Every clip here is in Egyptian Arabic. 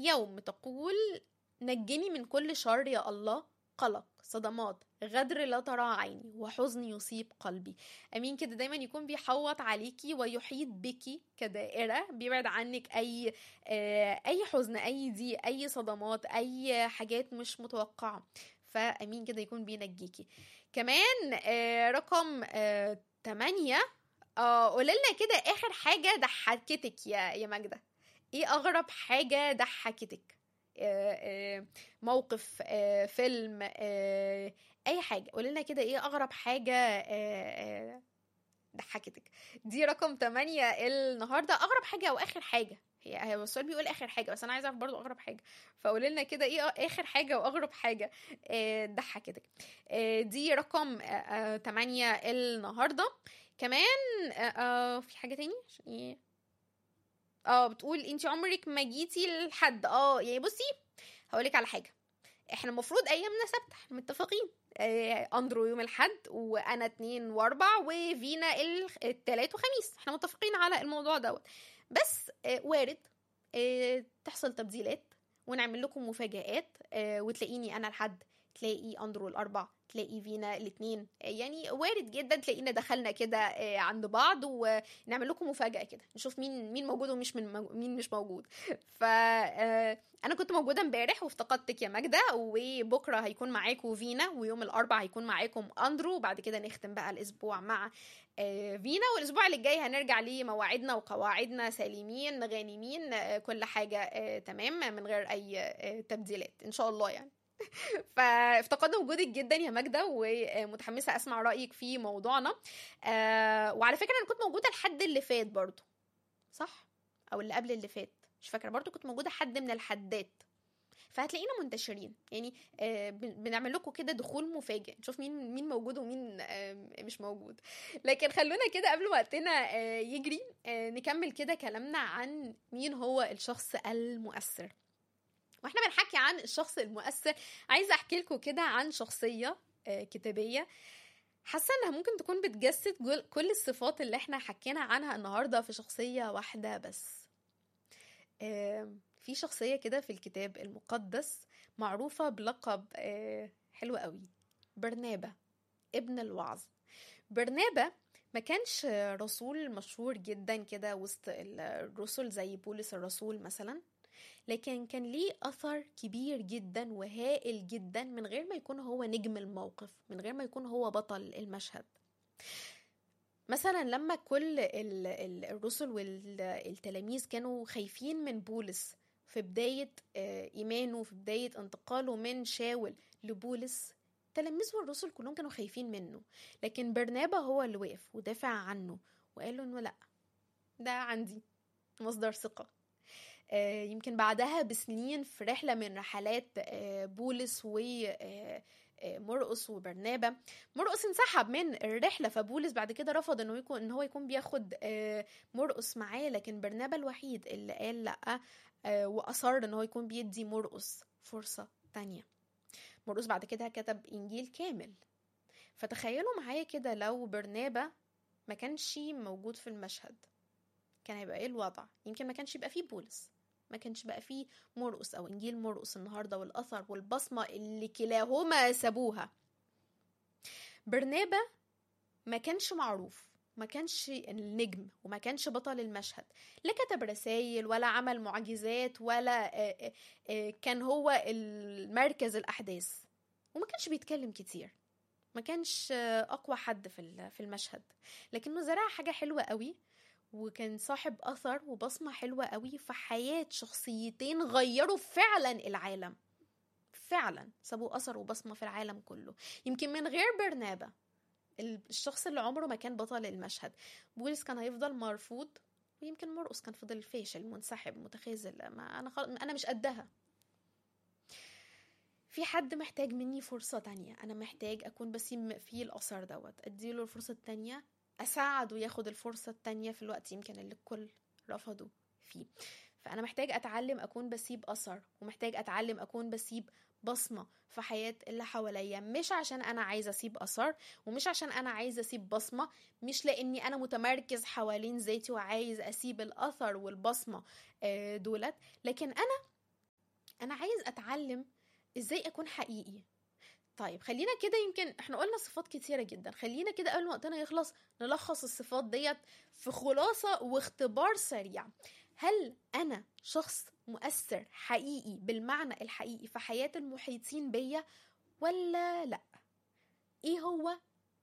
يوم تقول نجني من كل شر يا الله قلق صدمات غدر لا ترى عيني وحزن يصيب قلبي امين كده دايما يكون بيحوط عليكي ويحيط بك كدائره بيبعد عنك اي آه، اي حزن اي ضيق اي صدمات اي حاجات مش متوقعه فامين كده يكون بينجيكي كمان آه، رقم آه، 8 اه قولي لنا كده اخر حاجه ضحكتك يا يا ماجده ايه اغرب حاجه ضحكتك آه، آه، موقف آه، فيلم آه، اي حاجه قولي لنا كده ايه اغرب حاجه آه، آه، ضحكتك دي رقم 8 النهارده اغرب حاجه او اخر حاجه هي هو السؤال بيقول اخر حاجه بس انا عايزه اعرف برضو اغرب حاجه فقولي لنا كده ايه اخر حاجه واغرب حاجه آه، ضحكتك آه، دي رقم 8 النهارده كمان آه، آه، في حاجه تاني عشان ايه اه بتقول انت عمرك ما جيتي لحد اه يعني بصي هقولك على حاجه احنا المفروض ايامنا ثابته احنا متفقين آه، اندرو يوم الاحد وانا اتنين واربع وفينا ال- التلات وخميس احنا متفقين على الموضوع دوت بس آه، وارد آه، تحصل تبديلات ونعمل لكم مفاجآت آه، وتلاقيني انا الحد تلاقي اندرو الاربع تلاقي فينا الاثنين يعني وارد جدا تلاقينا دخلنا كده آه، عند بعض ونعمل لكم مفاجاه كده نشوف مين مين موجود ومش من مو- مين مش موجود ف آه، انا كنت موجوده امبارح وافتقدتك يا ماجده وبكره هيكون معاكم فينا ويوم الاربع هيكون معاكم اندرو وبعد كده نختم بقى الاسبوع مع آه، فينا والاسبوع اللي جاي هنرجع لمواعيدنا وقواعدنا سالمين غانمين آه، كل حاجه آه، تمام من غير اي آه، تبديلات ان شاء الله يعني فافتقدنا وجودك جدا يا ماجده ومتحمسه اسمع رايك في موضوعنا آه، وعلى فكره انا كنت موجوده الحد اللي فات برضو صح او اللي قبل اللي فات مش فاكره برضو كنت موجوده حد من الحدات فهتلاقينا منتشرين يعني آه، بن- بنعمل لكم كده دخول مفاجئ نشوف مين مين موجود ومين آه، مش موجود لكن خلونا كده قبل وقتنا آه، يجري آه، نكمل كده كلامنا عن مين هو الشخص المؤثر واحنا بنحكي عن الشخص المؤثر عايزه احكي لكم كده عن شخصيه آه، كتابيه حاسه انها ممكن تكون بتجسد جل- كل الصفات اللي احنا حكينا عنها النهارده في شخصيه واحده بس آه، في شخصيه كده في الكتاب المقدس معروفه بلقب آه، حلو قوي برنابا ابن الوعظ برنابا ما كانش رسول مشهور جدا كده وسط الرسل زي بولس الرسول مثلا لكن كان ليه أثر كبير جدا وهائل جدا من غير ما يكون هو نجم الموقف من غير ما يكون هو بطل المشهد مثلا لما كل ال- ال- الرسل والتلاميذ كانوا خايفين من بولس في بداية آه، إيمانه في بداية انتقاله من شاول لبولس التلاميذ والرسل كلهم كانوا خايفين منه لكن برنابا هو اللي وقف ودافع عنه وقال له انه لا ده عندي مصدر ثقة آه، يمكن بعدها بسنين في رحلة من رحلات آه، بولس و آه، آه، مرقس وبرنابا مرقس انسحب من الرحلة فبولس بعد كده رفض انه يكون ان هو يكون بياخد آه، مرقس معاه لكن برنابا الوحيد اللي قال لا آه، واصر ان هو يكون بيدي مرقس فرصة تانية مرقس بعد كده كتب انجيل كامل فتخيلوا معايا كده لو برنابا ما كانش موجود في المشهد كان هيبقى ايه الوضع يمكن ما كانش يبقى فيه بولس ما كانش بقى فيه مرقس او انجيل مرقس النهارده والاثر والبصمه اللي كلاهما سابوها برنابا ما كانش معروف ما كانش النجم وما كانش بطل المشهد لا كتب رسائل ولا عمل معجزات ولا آه، آه، آه، كان هو المركز الاحداث وما كانش بيتكلم كتير ما كانش آه، اقوى حد في ال- في المشهد لكنه زرع حاجه حلوه قوي وكان صاحب اثر وبصمه حلوه قوي في حياه شخصيتين غيروا فعلا العالم فعلا سابوا اثر وبصمه في العالم كله يمكن من غير برنابا ال- الشخص اللي عمره ما كان بطل المشهد بولس كان هيفضل مرفوض ويمكن مرقس كان فضل فاشل منسحب متخاذل ما انا خل... انا مش قدها في حد محتاج مني فرصة تانية أنا محتاج أكون بسيب فيه الأثر دوت أديله الفرصة التانية أساعده ياخد الفرصة التانية في الوقت يمكن اللي الكل رفضوا فيه فأنا محتاج أتعلم أكون بسيب أثر ومحتاج أتعلم أكون بسيب بصمة في حياة اللي حواليا مش عشان أنا عايزة أسيب أثر ومش عشان أنا عايزة أسيب بصمة مش لأني أنا متمركز حوالين ذاتي وعايز أسيب الأثر والبصمة آه، دولت لكن أنا انا عايز اتعلم ازاي اكون حقيقي طيب خلينا كده يمكن احنا قلنا صفات كتيرة جدا خلينا كده قبل ما وقتنا يخلص نلخص الصفات ديت في خلاصة واختبار سريع هل انا شخص مؤثر حقيقي بالمعنى الحقيقي في حياة المحيطين بيا ولا لا ايه هو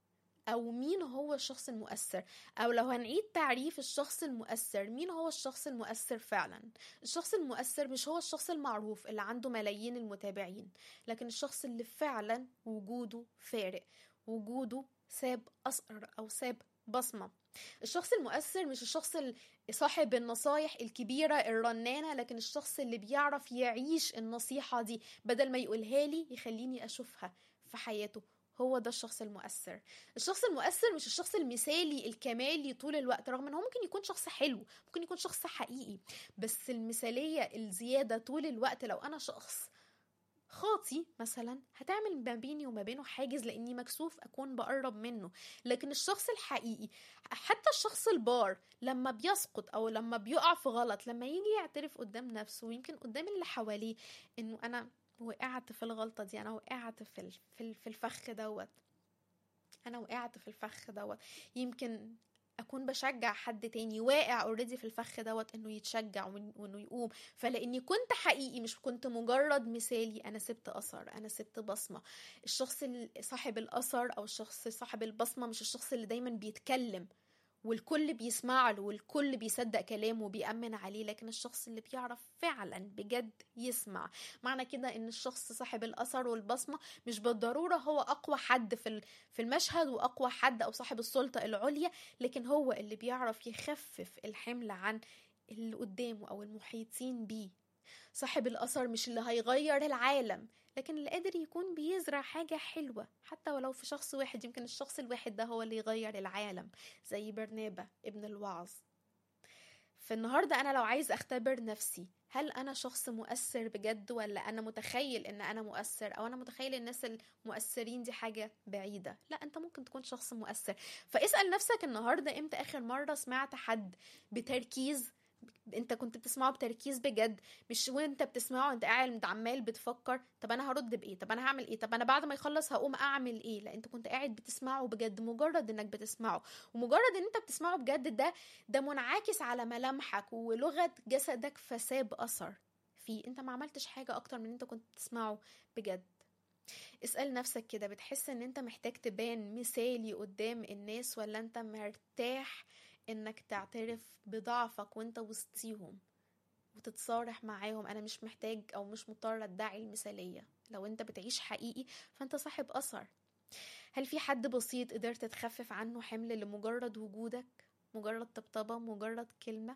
او مين هو الشخص المؤثر او لو هنعيد تعريف الشخص المؤثر مين هو الشخص المؤثر فعلا الشخص المؤثر مش هو الشخص المعروف اللي عنده ملايين المتابعين لكن الشخص اللي فعلا وجوده فارق وجوده ساب اثر او ساب بصمه الشخص المؤثر مش الشخص صاحب النصايح الكبيرة الرنانة لكن الشخص اللي بيعرف يعيش النصيحة دي بدل ما يقولها لي يخليني أشوفها في حياته هو ده الشخص المؤثر الشخص المؤثر مش الشخص المثالي الكمالي طول الوقت رغم ان هو ممكن يكون شخص حلو ممكن يكون شخص حقيقي بس المثالية الزيادة طول الوقت لو انا شخص خاطي مثلا هتعمل ما بيني وما بينه حاجز لاني مكسوف اكون بقرب منه لكن الشخص الحقيقي حتى الشخص البار لما بيسقط او لما بيقع في غلط لما يجي يعترف قدام نفسه ويمكن قدام اللي حواليه انه انا وقعت في الغلطه دي انا وقعت في في الفخ دوت انا وقعت في الفخ دوت يمكن اكون بشجع حد تاني واقع اوريدي في الفخ دوت انه يتشجع وانه يقوم فلاني كنت حقيقي مش كنت مجرد مثالي انا سبت اثر انا سبت بصمه الشخص صاحب الاثر او الشخص صاحب البصمه مش الشخص اللي دايما بيتكلم والكل بيسمع له والكل بيصدق كلامه وبيأمن عليه لكن الشخص اللي بيعرف فعلا بجد يسمع معنى كده ان الشخص صاحب الاثر والبصمه مش بالضروره هو اقوى حد في في المشهد واقوى حد او صاحب السلطه العليا لكن هو اللي بيعرف يخفف الحمل عن اللي قدامه او المحيطين بيه صاحب الاثر مش اللي هيغير العالم لكن اللي قادر يكون بيزرع حاجة حلوة حتى ولو في شخص واحد يمكن الشخص الواحد ده هو اللي يغير العالم زي برنابة ابن الوعظ فالنهاردة أنا لو عايز أختبر نفسي هل أنا شخص مؤثر بجد ولا أنا متخيل إن أنا مؤثر أو أنا متخيل الناس المؤثرين دي حاجة بعيدة لا أنت ممكن تكون شخص مؤثر فاسأل نفسك النهاردة إمتى آخر مرة سمعت حد بتركيز انت كنت بتسمعه بتركيز بجد مش وانت بتسمعه انت قاعد عمال بتفكر طب انا هرد بايه طب انا هعمل ايه طب انا بعد ما يخلص هقوم اعمل ايه لا انت كنت قاعد بتسمعه بجد مجرد انك بتسمعه ومجرد ان انت بتسمعه بجد ده ده منعكس على ملامحك ولغه جسدك فساب اثر فيه انت ما عملتش حاجه اكتر من انت كنت بتسمعه بجد اسأل نفسك كده بتحس ان انت محتاج تبان مثالي قدام الناس ولا انت مرتاح انك تعترف بضعفك وانت وسطيهم وتتصارح معاهم انا مش محتاج او مش مضطر ادعي المثاليه لو انت بتعيش حقيقي فانت صاحب اثر هل في حد بسيط قدرت تخفف عنه حمل لمجرد وجودك مجرد طبطبه مجرد كلمه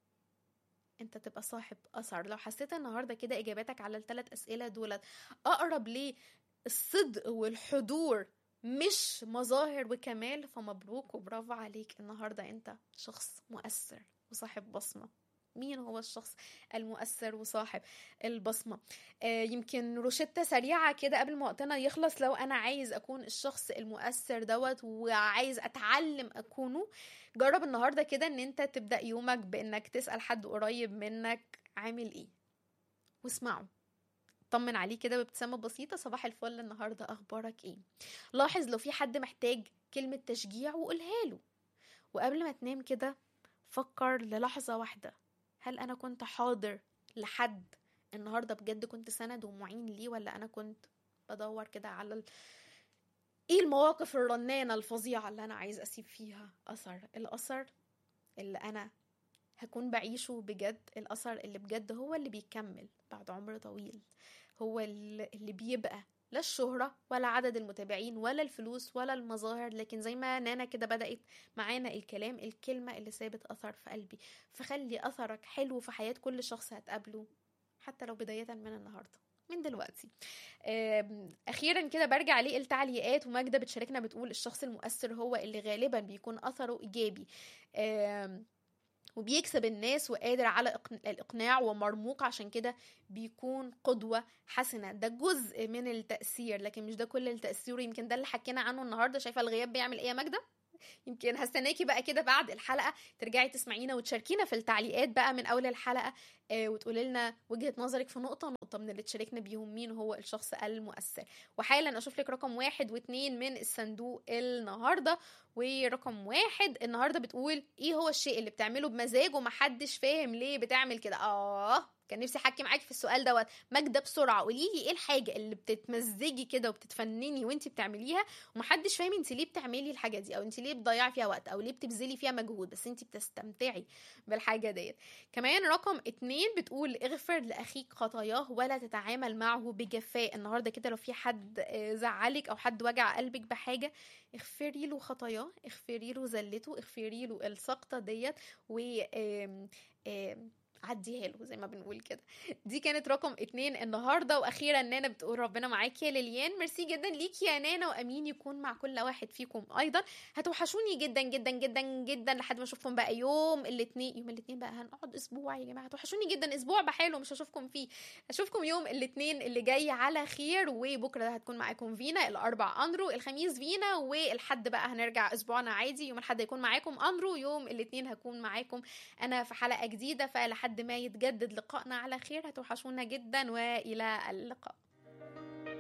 انت تبقى صاحب اثر لو حسيت النهارده كده اجاباتك على الثلاث اسئله دولت اقرب للصدق والحضور مش مظاهر وكمال فمبروك وبرافو عليك النهارده انت شخص مؤثر وصاحب بصمه مين هو الشخص المؤثر وصاحب البصمة آه يمكن روشتة سريعة كده قبل ما وقتنا يخلص لو أنا عايز أكون الشخص المؤثر دوت وعايز أتعلم أكونه جرب النهاردة كده أن أنت تبدأ يومك بأنك تسأل حد قريب منك عامل إيه واسمعه طمن عليه كده بابتسامة بسيطة صباح الفل النهاردة أخبارك إيه لاحظ لو في حد محتاج كلمة تشجيع وقولها له وقبل ما تنام كده فكر للحظة واحدة هل أنا كنت حاضر لحد النهاردة بجد كنت سند ومعين ليه ولا أنا كنت بدور كده على ال... ايه المواقف الرنانة الفظيعة اللي أنا عايز أسيب فيها أثر الأثر اللي أنا هكون بعيشه بجد الأثر اللي بجد هو اللي بيكمل بعد عمر طويل هو اللي بيبقى لا الشهرة ولا عدد المتابعين ولا الفلوس ولا المظاهر لكن زي ما نانا كده بدأت معانا الكلام الكلمة اللي سابت أثر في قلبي فخلي أثرك حلو في حياة كل شخص هتقابله حتى لو بداية من النهارده من دلوقتي اخيرا كده برجع للتعليقات وماجده بتشاركنا بتقول الشخص المؤثر هو اللي غالبا بيكون اثره ايجابي وبيكسب الناس وقادر على الإقناع ومرموق عشان كده بيكون قدوة حسنة ده جزء من التأثير لكن مش ده كل التأثير يمكن ده اللي حكينا عنه النهاردة شايفة الغياب بيعمل ايه يا ماجدة يمكن هستناكي بقى كده بعد الحلقة ترجعي تسمعينا وتشاركينا في التعليقات بقى من أول الحلقة آه، وتقولي لنا وجهة نظرك في نقطة نقطة من اللي تشاركنا بيهم مين هو الشخص المؤثر وحالا اشوف لك رقم واحد واتنين من الصندوق النهاردة ورقم واحد النهاردة بتقول ايه هو الشيء اللي بتعمله بمزاج ومحدش فاهم ليه بتعمل كده اه كان نفسي احكي معاكي في السؤال دوت ماجده بسرعه قولي لي ايه الحاجه اللي بتتمزجي كده وبتتفنني وانت بتعمليها ومحدش فاهم انت ليه بتعملي الحاجه دي او انت ليه بتضيعي فيها وقت او ليه بتبذلي فيها مجهود بس انت بتستمتعي بالحاجه ديت كمان رقم اتنين بتقول اغفر لاخيك خطاياه ولا تتعامل معه بجفاء النهارده كده لو في حد آه، زعلك او حد وجع قلبك بحاجه اغفري له خطاياه اغفري له زلته اغفري له السقطه ديت و آم، آم، عديها له زي ما بنقول كده دي كانت رقم اتنين النهارده واخيرا نانا بتقول ربنا معاكي يا ليليان ميرسي جدا ليكي يا نانا وامين يكون مع كل واحد فيكم ايضا هتوحشوني جدا جدا جدا جدا لحد ما اشوفكم بقى يوم الاثنين يوم الاثنين بقى هنقعد اسبوع يا جماعه هتوحشوني جدا اسبوع بحاله مش هشوفكم فيه اشوفكم يوم الاثنين اللي جاي على خير وبكره هتكون معاكم فينا الاربع اندرو الخميس فينا والحد بقى هنرجع اسبوعنا عادي يوم الاحد هيكون معاكم اندرو يوم الاثنين هكون معاكم انا في حلقه جديده فلحد ما يتجدد لقائنا على خير هتوحشونا جدا والى اللقاء